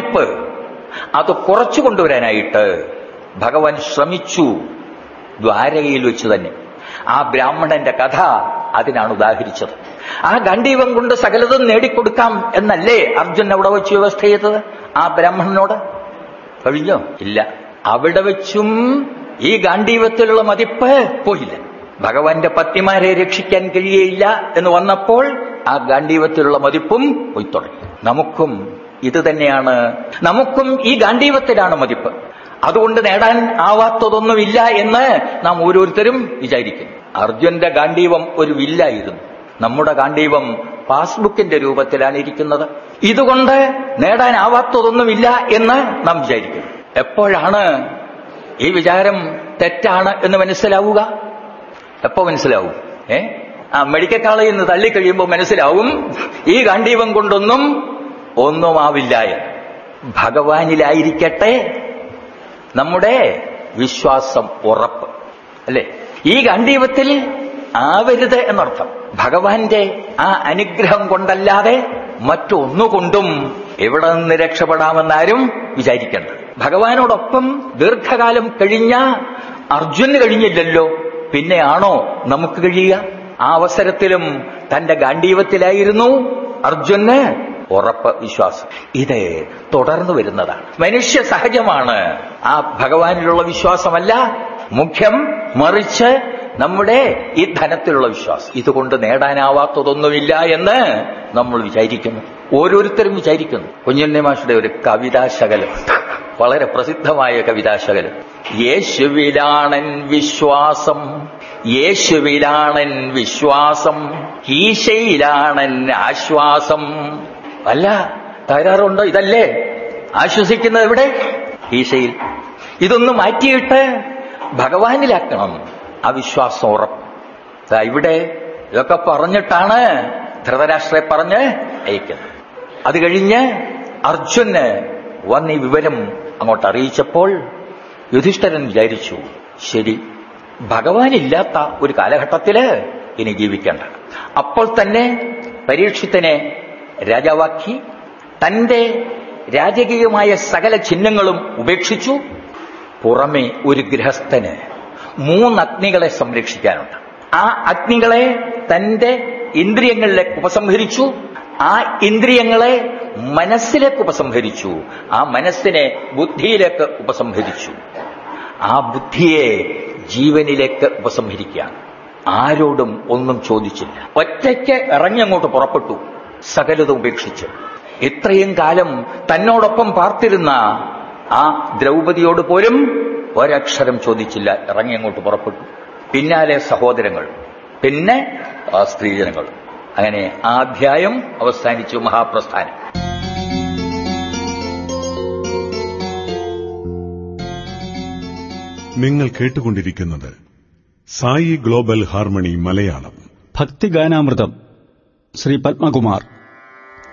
മതിപ്പ് അത് കുറച്ചു കൊണ്ടുവരാനായിട്ട് ഭഗവാൻ ശ്രമിച്ചു ദ്വാരകയിൽ വെച്ച് തന്നെ ആ ബ്രാഹ്മണന്റെ കഥ അതിനാണ് ഉദാഹരിച്ചത് ആ ഗണ്ഡീവം കൊണ്ട് സകലതും നേടിക്കൊടുക്കാം എന്നല്ലേ അർജുൻ അവിടെ വെച്ച് വ്യവസ്ഥ ചെയ്തത് ആ ബ്രാഹ്മണനോട് കഴിഞ്ഞോ ഇല്ല അവിടെ വെച്ചും ഈ ഗാന്ധീവത്തിലുള്ള മതിപ്പ് പോയില്ല ഭഗവാന്റെ പത്നിമാരെ രക്ഷിക്കാൻ കഴിയയില്ല എന്ന് വന്നപ്പോൾ ആ ഗാന്ധീവത്തിലുള്ള മതിപ്പും പോയി തുടങ്ങി നമുക്കും ഇത് തന്നെയാണ് നമുക്കും ഈ ഗാന്ധീവത്തിലാണ് മതിപ്പ് അതുകൊണ്ട് നേടാൻ ആവാത്തതൊന്നുമില്ല എന്ന് നാം ഓരോരുത്തരും വിചാരിക്കുന്നു അർജുന്റെ ഗാന്ധീവം ഒരു വില്ലായിരുന്നു നമ്മുടെ ഗാന്ധീവം പാസ്ബുക്കിന്റെ രൂപത്തിലാണ് ഇരിക്കുന്നത് ഇതുകൊണ്ട് നേടാനാവാത്തതൊന്നുമില്ല എന്ന് നാം വിചാരിക്കും എപ്പോഴാണ് ഈ വിചാരം തെറ്റാണ് എന്ന് മനസ്സിലാവുക എപ്പോ മനസ്സിലാവും ഏ ആ മെഡിക്കൽ കോളേജിൽ നിന്ന് തള്ളിക്കഴിയുമ്പോൾ മനസ്സിലാവും ഈ ഗാന്ധീവം കൊണ്ടൊന്നും ഒന്നുമാവില്ല എന്ന് ഭഗവാനിലായിരിക്കട്ടെ നമ്മുടെ വിശ്വാസം ഉറപ്പ് അല്ലെ ഈ ഗാന്ധീവത്തിൽ ആവരുത് എന്നർത്ഥം ഭഗവാന്റെ ആ അനുഗ്രഹം കൊണ്ടല്ലാതെ മറ്റൊന്നുകൊണ്ടും എവിടെ നിന്ന് രക്ഷപ്പെടാമെന്നാരും വിചാരിക്കേണ്ട ഭഗവാനോടൊപ്പം ദീർഘകാലം കഴിഞ്ഞ അർജുന് കഴിഞ്ഞില്ലല്ലോ പിന്നെയാണോ നമുക്ക് കഴിയുക ആ അവസരത്തിലും തന്റെ ഗാന്ധീവത്തിലായിരുന്നു അർജുന് ഉറപ്പ് വിശ്വാസം ഇത് തുടർന്നു വരുന്നതാണ് മനുഷ്യ സഹജമാണ് ആ ഭഗവാനിലുള്ള വിശ്വാസമല്ല മുഖ്യം മറിച്ച് നമ്മുടെ ഈ ധനത്തിലുള്ള വിശ്വാസം ഇതുകൊണ്ട് നേടാനാവാത്തതൊന്നുമില്ല എന്ന് നമ്മൾ വിചാരിക്കുന്നു ഓരോരുത്തരും വിചാരിക്കുന്നു കുഞ്ഞുണ്ണി മാഷയുടെ ഒരു കവിതാശകലം വളരെ പ്രസിദ്ധമായ കവിതാശകലം യേശുവിലാണൻ വിശ്വാസം യേശുവിലാണൻ വിശ്വാസം ഈശയിലാണൻ ആശ്വാസം അല്ല തകരാറുണ്ടോ ഇതല്ലേ ആശ്വസിക്കുന്നത് എവിടെ ഈശയിൽ ഇതൊന്ന് മാറ്റിയിട്ട് ഭഗവാനിലാക്കണം ആ വിശ്വാസം ഉറപ്പ് ദാ ഇവിടെ ഇതൊക്കെ പറഞ്ഞിട്ടാണ് ധൃതരാഷ്ട്രയെ പറഞ്ഞ് അയക്കുന്നത് അത് കഴിഞ്ഞ് അർജുന് വന്ന് ഈ വിവരം അങ്ങോട്ട് അറിയിച്ചപ്പോൾ യുധിഷ്ഠരൻ വിചാരിച്ചു ശരി ഭഗവാനില്ലാത്ത ഒരു കാലഘട്ടത്തില് ഇനി ജീവിക്കേണ്ട അപ്പോൾ തന്നെ പരീക്ഷത്തിനെ രാജാവാക്കി തന്റെ രാജകീയമായ സകല ചിഹ്നങ്ങളും ഉപേക്ഷിച്ചു പുറമെ ഒരു ഗൃഹസ്ഥന് മൂന്ന് അഗ്നികളെ സംരക്ഷിക്കാനുണ്ട് ആ അഗ്നികളെ തന്റെ ഇന്ദ്രിയങ്ങളിലേക്ക് ഉപസംഹരിച്ചു ആ ഇന്ദ്രിയങ്ങളെ മനസ്സിലേക്ക് ഉപസംഹരിച്ചു ആ മനസ്സിനെ ബുദ്ധിയിലേക്ക് ഉപസംഹരിച്ചു ആ ബുദ്ധിയെ ജീവനിലേക്ക് ഉപസംഹരിക്കുകയാണ് ആരോടും ഒന്നും ചോദിച്ചില്ല ഒറ്റയ്ക്ക് ഇറങ്ങിയങ്ങോട്ട് പുറപ്പെട്ടു സകലതും ഉപേക്ഷിച്ച് ഇത്രയും കാലം തന്നോടൊപ്പം പാർത്തിരുന്ന ആ ദ്രൗപതിയോട് പോലും ഒരക്ഷരം ചോദിച്ചില്ല ഇറങ്ങി അങ്ങോട്ട് പുറപ്പെട്ടു പിന്നാലെ സഹോദരങ്ങൾ പിന്നെ ആ സ്ത്രീജനങ്ങൾ അങ്ങനെ ആ അധ്യായം അവസാനിച്ചു മഹാപ്രസ്ഥാനം നിങ്ങൾ കേട്ടുകൊണ്ടിരിക്കുന്നത് സായി ഗ്ലോബൽ ഹാർമണി മലയാളം ഭക്തിഗാനാമൃതം ശ്രീ പത്മകുമാർ